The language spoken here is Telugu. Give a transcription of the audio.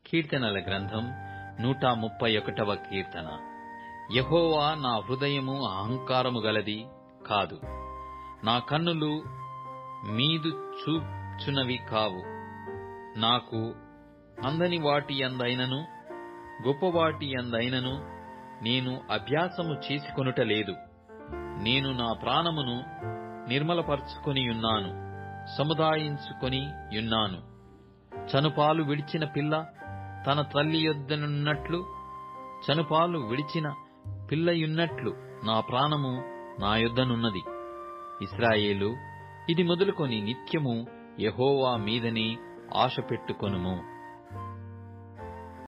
కీర్తనల గ్రంథం నూట ముప్పై ఒకటవ కీర్తన యహోవా నా హృదయము అహంకారము గలది కాదు నా కన్నులు మీదు చూచునవి కావు నాకు అందని వాటి అందైనను గొప్పవాటి అందైనను నేను అభ్యాసము చేసుకొనుట లేదు నేను నా ప్రాణమును నిర్మలపరుచుకొని యున్నాను సముదాయించుకొని యున్నాను చనుపాలు విడిచిన పిల్ల తన తల్లి యొద్దనున్నట్లు చనుపాలు విడిచిన పిల్లయున్నట్లు నా ప్రాణము నా యొద్దనున్నది ఇస్రాయేలు ఇది మొదలుకొని నిత్యము యహోవా మీదనే ఆశ పెట్టుకొనుము